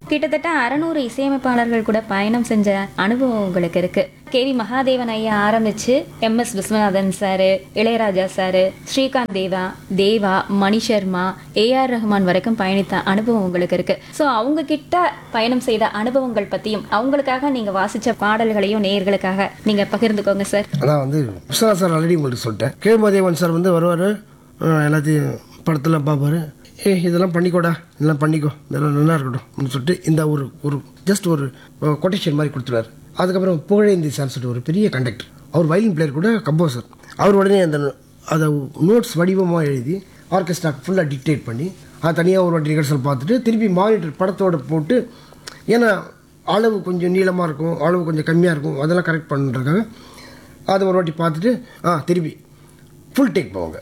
கிட்டத்தட்ட அறநூறு இசையமைப்பாளர்கள் கூட பயணம் செஞ்ச அனுபவம் உங்களுக்கு இருக்கு கேவி மகாதேவன் ஐயா ஆரம்பிச்சு M S Viswanathan sir Ilaiyaraaja sir Srikanth Deva Deva Mani Sharma A R Rahman வரைக்கும் பயணித்த அனுபவம் உங்களுக்கு இருக்கு ஸோ அவங்க கிட்ட பயணம் செய்த அனுபவங்கள் பத்தியும் அவங்களுக்காக நீங்க வாசிச்ச பாடல்களையும் நேயர்களுக்காக நீங்க பகிர்ந்துக்கோங்க சார் அதான் வந்து விஸ்வநாத் சார் ஆல்ரெடி உங்களுக்கு சொல்லிட்டேன் கே மதேவன் சார் வந்து வருவார் எல்லாத்தையும் படத்தில் பார்ப்பாரு ஏ இதெல்லாம் பண்ணிக்கோடா இதெல்லாம் பண்ணிக்கோ இதெல்லாம் நல்லா இருக்கட்டும் அப்படின்னு சொல்லிட்டு இந்த ஒரு ஒரு ஜஸ்ட் ஒரு கொட்டேஷன் மாதிரி கொடுத்துருவார் அதுக்கப்புறம் புகழேந்தி சார் சொல்லிட்டு ஒரு பெரிய கண்டக்டர் அவர் வயலின் பிளேயர் கூட கம்போசர் அவர் உடனே அந்த அதை நோட்ஸ் வடிவமாக எழுதி ஆர்கெஸ்ட்ரா ஃபுல்லாக டிக்டேட் பண்ணி அது தனியாக ஒரு வாட்டி ரிஹர்சல் பார்த்துட்டு திருப்பி மானிட்டர் படத்தோட போட்டு ஏன்னா அளவு கொஞ்சம் நீளமாக இருக்கும் அளவு கொஞ்சம் கம்மியாக இருக்கும் அதெல்லாம் கரெக்ட் பண்ணுறதுக்காக அதை ஒரு வாட்டி பார்த்துட்டு ஆ திருப்பி ஃபுல் டேக் போவாங்க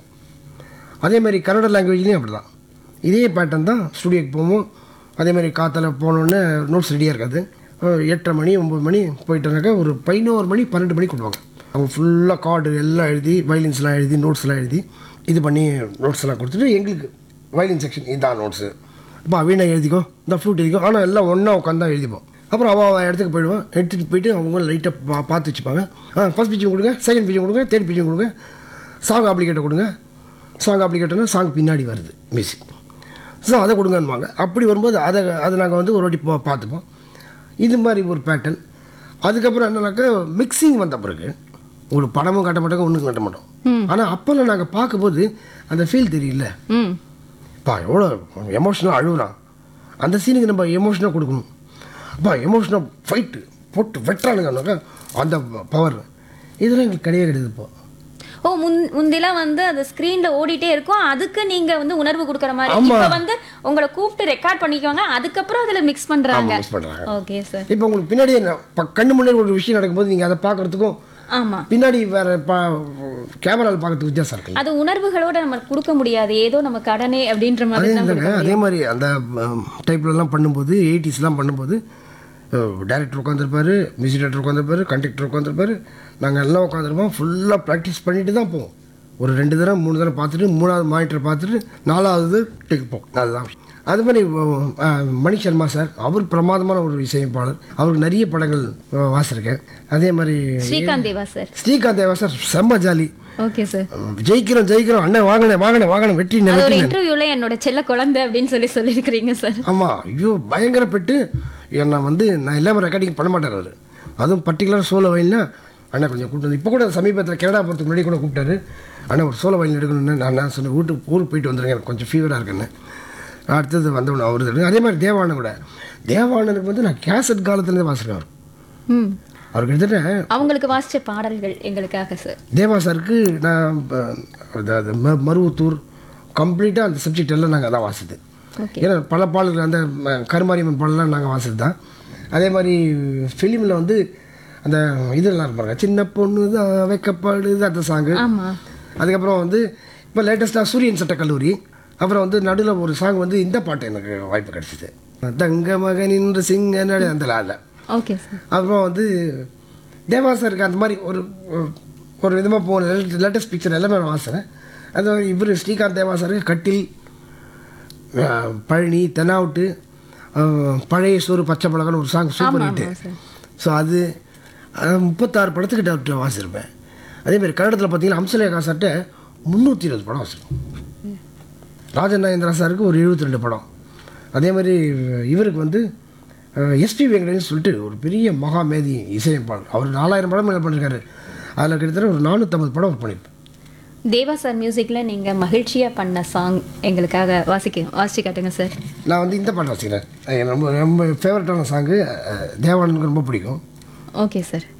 அதே மாதிரி கன்னட லாங்குவேஜ்லேயும் அப்படி தான் இதே பேட்டர்ன் தான் ஸ்டுடியோக்கு போவோம் அதே மாதிரி காற்றுல போனோடனே நோட்ஸ் ரெடியாக இருக்காது அஹ் எட்டரை மணி ஒம்பது மணி போயிட்டோன்னாக்கா ஒரு பதினோரு மணி பன்னெண்டு மணி கொடுப்பாங்க அவங்க ஃபுல்லாக கார்டு எல்லாம் எழுதி வயலின்ஸ்லாம் எழுதி நோட்ஸ்லாம் எழுதி இது பண்ணி நோட்ஸ் எல்லாம் கொடுத்துட்டு எங்களுக்கு வயலின் செக்ஷன் இதான் நோட்ஸு அப்போ வீணை எழுதிக்கோ இந்த ஃப்ளூட் எழுதிக்கோ ஆனால் எல்லாம் ஒன்றா உட்காந்து தான் எழுதிப்போம் அப்புறம் அவள் அவள் இடத்துக்கு போயிடுவான் எடுத்துகிட்டு போயிட்டு அவங்க லைட்டாக பா பார்த்து வச்சுப்பாங்க ஆ ஃபஸ்ட் பிச்சும் கொடுங்க செகண்ட் பிச்சும் கொடுங்க தேர்ட் பிச்சும் கொடுங்க சாங் அப்ளிகேட்டர் கொடுங்க சாங் அப்ளிகேட்டர்னா சாங் பின்னாடி வருது மியூசிக் ஸோ அதை கொடுங்கன்னுவாங்க அப்படி வரும்போது அதை அதை நாங்கள் வந்து ஒரு வாட்டி பா பார்த்துப்போம் இது மாதிரி ஒரு பேட்டர்ன் அதுக்கப்புறம் என்னன்னாக்கா மிக்சிங் வந்த பிறகு ஒரு படமும் காட்ட மாட்டோம் ஒன்றும் காட்ட மாட்டோம் ஆனால் அப்போல்லாம் நாங்கள் பார்க்கும்போது அந்த ஃபீல் தெரியல ம் அப்பா எவ்வளோ எமோஷனலாக அழுகுறான் அந்த சீனுக்கு நம்ம எமோஷனாக கொடுக்கணும் அப்பா எமோஷனாக ஃபைட்டு போட்டு வெட்டுறானுங்கன்னாக்கா அந்த பவர் இதெல்லாம் எங்களுக்கு கிடையவே கிடையாது இப்போ ஓ முன் முந்திலாம் வந்து அது ஸ்கிரீன்ல ஓடிட்டே இருக்கும் அதுக்கு நீங்க வந்து உணர்வு கொடுக்கற மாதிரி ஆமா. இப்ப வந்து உங்களை கூப்பிட்டு ரெக்கார்ட் பண்ணிக்குவாங்க அதுக்கப்புறம் அதுல மிக்ஸ் பண்றாங்க மிஸ் பண்ணுறாங்க ஓகே சார் இப்போ உங்களுக்கு பின்னாடி என்ன- ப- கண்ணு முன்னாடி ஒரு விஷயம் நடக்கும்போது நீங்கள் அதை பார்க்குறதுக்கும் ஆமா பின்னாடி வேற பா கேமராவில் பார்க்கறதுக்கு வித்தியாசம் இருக்குல்ல அது உணர்வுகளோட நம்ம கொடுக்க முடியாது ஏதோ நம்ம கடனே அப்படின்ற அதே மாதிரி தான் இல்லைங்க அதே மாதிரி அந்த டைப்லலாம் பண்ணும்போது எயிட்டிஸ்லாம் பண்ணும்போது டேரக்டர் உட்காந்துருப்பாரு மியூசிக் டேரக்டர் உட்காந்துருப்பாரு கண்டக்டர் உட்காந்துருப்பாரு நாங்கள் எல்லாம் உட்காந்துருப்போம் ஃபுல்லாக ப்ராக்டிஸ் பண்ணிட்டு தான் போவோம் ஒரு ரெண்டு தடவை மூணு தடவை பார்த்துட்டு மூணாவது மானிட்டர் பார்த்துட்டு நாலாவது டெக்ப்போம் அதுதான் அது மாதிரி அஹ், மணி சர்மா சார் அவர் பிரமாதமான ஒரு இசையமைப்பாளர் அவருக்கு நிறைய படங்கள் அஹ், வாசிருக்கேன் அதே மாதிரி ஸ்ரீகாந்த் தேவா சார் ஸ்ரீகாந்த் தேவா சார் செம்ம ஜாலி ஓகே சார் ஜெயிக்கிறோம் ஜெயிக்கிறோம் அண்ணன் வாங்கினேன் வாங்கினேன் வாங்கினேன் வெற்றி அது ஒரு வெற்றி இன்டர்வியூல என்னோட செல்ல குழந்தை அப்படின்னு சொல்லி சொல்லியிருக்கிறீங்க சார் ஆமாம் ஐயோ பயங்கரப்பட்டு என்னை வந்து நான் எல்லாமே ரெக்கார்டிங் பண்ண மாட்டார் அவர் அதுவும் பர்டிகுலர் சோலோ வயல்னா அண்ணா கொஞ்சம் கூப்பிட்டு வந்து இப்போ கூட சமீபத்தில் கனடா போகிறதுக்கு முன்னாடி கூட கூப்பிட்டாரு அண்ணா ஒரு சோலோ வயல் எடுக்கணும்னு நான் நான் சொன்னேன் வீட்டுக்கு ஊருக்கு போயிட்டு வந்துருங்க எனக்கு கொஞ்சம் ஃபீவராக இருக்குன்னு அடுத்தது வந்தவன அவர் எடுங்க அதே மாதிரி தேவானன் கூட தேவானனுக்கு வந்து நான் கேசட் காலத்துலேருந்து வாசிக்கிறேன் அவர் ம் அவர் கிட்டத்தட்ட அவங்களுக்கு வாசிச்ச பாடல்கள் எங்களுக்காக சார் தேவா சாருக்கு நான் இப்ப, அதாவது ம- மருவத்தூர் கம்ப்ளீட்டாக அந்த சப்ஜெக்ட் எல்லாம் நாங்கள் அதான் வாசிது ஓகே ஏன்னா பல பாடல்கள் அந்த ம, கருமாரியம்மன் பாடலாம் நாங்கள் வாசிது தான் அதே மாதிரி ஃபிலிமில் வந்து அந்த இதெல்லாம் இருப்பாங்க சின்ன பொண்ணு தான் வைக்கப்படுது அந்த சாங்கு ஆமா அதுக்கப்புறம் வந்து இப்போ லேட்டஸ்ட்டாக சூரியன் சட்ட கல்லூரி அப்புறம் வந்து நடுவில் ஒரு சாங் வந்து இந்த பாட்டு எனக்கு வாய்ப்பு கிடச்சிது தங்க மகனின் சிங்க நடு அந்த லால ஓகே சார் அப்புறம் வந்து தேவா சாருக்கு அந்த மாதிரி ஒரு ஒரு- ஒரு விதமாக போன லேட்டஸ்ட் பிக்சர் எல்லாமே நான் வாசினேன் அது மாதிரி இவர் ஸ்ரீகாந்த் தேவா சாருக்கு கட்டில் அஹ், பழனி தென்னாவுட்டு அஹ், பழைய சோறு பச்சை மிளகான்னு ஒரு சாங் சூப்பர் ஆமா, ஹிட்டு ஆமா சார். ஸோ அது அஹ், முப்பத்தாறு படத்துக்கிட்ட அவர்கிட்ட வாசிருப்பேன் அதே மாதிரி கன்னடத்தில் பார்த்தீங்கன்னா அம்சலேகா சார்ட்ட முந்நூற்றி இருபது படம் வாசிருக்கோம் ராஜன் நாயந்திரா சாருக்கு ஒரு 72 ரெண்டு படம் அதே மாதிரி இவருக்கு வந்து எஸ்பி வெங்கடேஷன் சொல்லிட்டு ஒரு பெரிய மகாமேதி இசையமைப்பாளர் அவர் நாலாயிரம் படம் மேலே பண்ணியிருக்காரு அதில் கிட்டத்தட்ட ஒரு நானூற்றம்பது படம் அவர் பண்ணியிருப்பேன் தேவா சார் மியூசிக்ல நீங்க மகிழ்ச்சியா பண்ண சாங் எங்களுக்காக வாசிக்க வாசிச்சு காட்டுங்க சார் நான் வந்து இந்த பாட்டு வாசிக்கிறேன் எனக்கு ரொம்ப ரொம்ப ஃபேவரட்டான சாங்கு தேவானனுக்கு ரொம்ப பிடிக்கும் ஓகே சார்